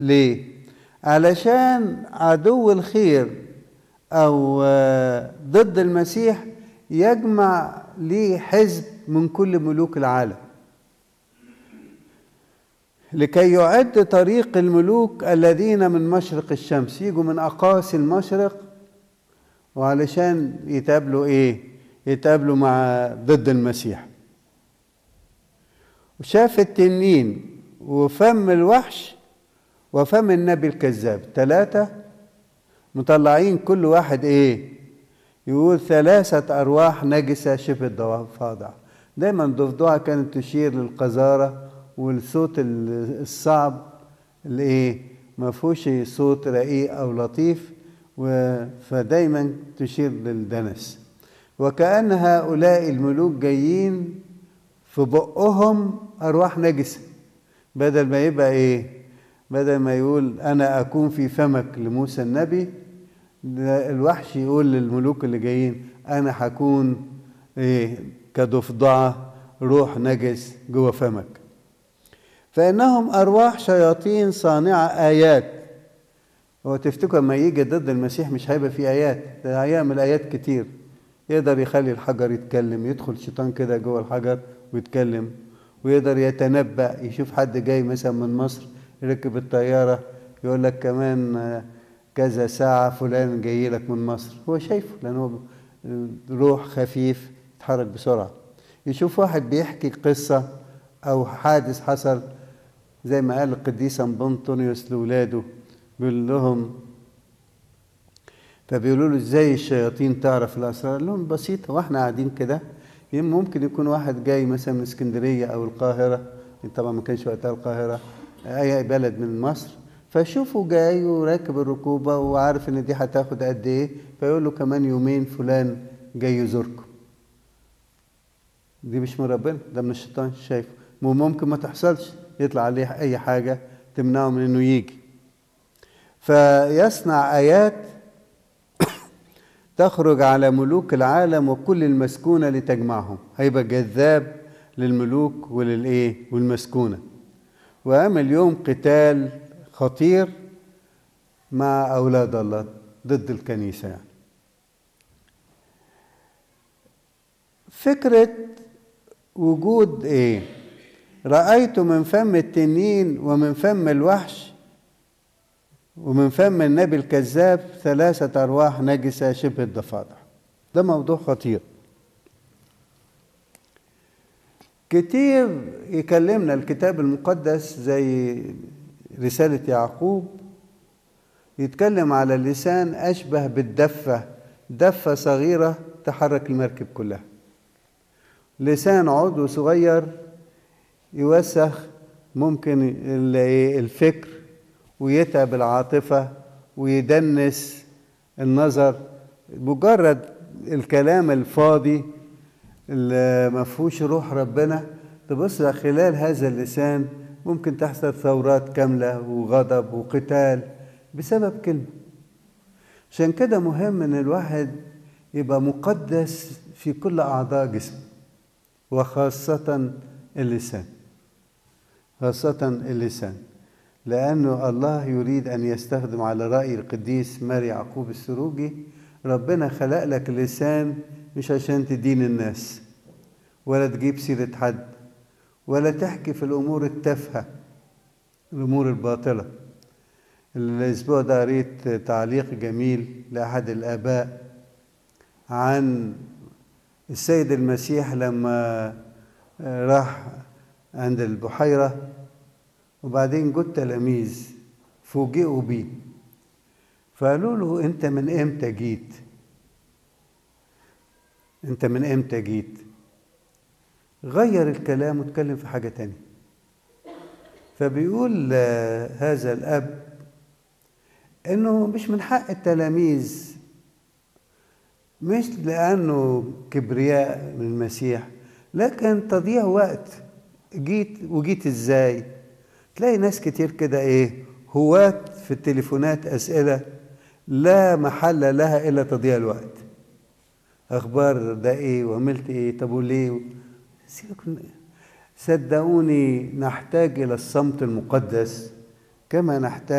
ليه علشان عدو الخير او آه، ضد المسيح يجمع ليه حزب من كل ملوك العالم لكي يعد طريق الملوك الذين من مشرق الشمس يجوا من اقاصي المشرق وعلشان يتقابلوا ايه يتقابلوا مع ضد المسيح وشاف التنين وفم الوحش وفم النبي الكذاب ثلاثة مطلعين كل واحد ايه يقول ثلاثة أرواح نجسة شبه الضفادع دايما الضفدعة كانت تشير للقذارة والصوت ال- الصعب اللي ايه ما فيهوش صوت رقيق أو لطيف و- فدايما تشير للدنس وكأن هؤلاء الملوك جايين في بقهم أرواح نجسة بدل ما يبقى إيه بدل ما يقول أنا أكون في فمك لموسى النبي ده الوحش يقول للملوك اللي جايين أنا هكون إيه كضفدعة روح نجس جوه فمك فإنهم أرواح شياطين صانعة آيات هو تفتكر لما يجي ضد المسيح مش هيبقى فيه آيات ده هيعمل آيات كتير يقدر يخلي الحجر يتكلم يدخل شيطان كده جوه الحجر ويتكلم ويقدر يتنبأ يشوف حد جاي مثلا من مصر يركب الطيارة يقول لك كمان آه، كذا ساعة فلان جاي لك من مصر هو شايفه لأن هو روح خفيف يتحرك بسرعة يشوف واحد بيحكي قصة أو حادث حصل زي ما قال القديس أنطونيوس لولاده بيقول لهم فبيقولوا له ازاي الشياطين تعرف الاسرار قال لهم بسيطه واحنا قاعدين كده يم- ممكن يكون واحد جاي مثلا من اسكندريه او القاهره طبعا ما كانش وقتها القاهره اي بلد من مصر فشوفه جاي وراكب الركوبه وعارف ان دي هتاخد قد ايه فيقول له كمان يومين فلان جاي يزوركم دي مش من ربنا ده من الشيطان شايفه وممكن ما تحصلش يطلع عليه اي حاجه تمنعه من انه يجي فيصنع ايات تخرج على ملوك العالم وكل المسكونة لتجمعهم هيبقى جذاب للملوك وللإيه والمسكونة وعمل يوم قتال خطير مع أولاد الله ضد الكنيسة يعني فكرة وجود إيه رأيت من فم التنين ومن فم الوحش ومن فم النبي الكذاب ثلاثة أرواح نجسة شبه الضفادع ده موضوع خطير كتير يكلمنا الكتاب المقدس زي رسالة يعقوب يتكلم على اللسان أشبه بالدفة دفة صغيرة تحرك المركب كلها لسان عضو صغير يوسخ ممكن ال- إيه الفكر ويتعب العاطفة ويدنس النظر مجرد الكلام الفاضي اللي ما فيهوش روح ربنا تبص خلال هذا اللسان ممكن تحصل ثورات كاملة وغضب وقتال بسبب كلمة عشان كده مهم ان الواحد يبقى مقدس في كل اعضاء جسمه وخاصة اللسان خاصة اللسان لأنه الله يريد أن يستخدم على رأي القديس ماري يعقوب السروجي ربنا خلق لك لسان مش عشان تدين الناس ولا تجيب سيرة حد ولا تحكي في الأمور التافهة الأمور الباطلة الأسبوع ده قريت تعليق جميل لأحد الآباء عن السيد المسيح لما راح عند البحيرة وبعدين جه التلاميذ فوجئوا بيه فقالوا له انت من امتى جيت انت من امتى جيت غير الكلام واتكلم في حاجة تانية فبيقول آه، هذا الأب إنه مش من حق التلاميذ مش لأنه كبرياء من المسيح لكن تضييع وقت جيت وجيت ازاي تلاقي ناس كتير كده ايه هواة في التليفونات أسئلة لا محل لها إلا تضييع الوقت أخبار ده إيه وعملت إيه طب وليه سيبك من- صدقوني نحتاج إلى الصمت المقدس كما نحتاج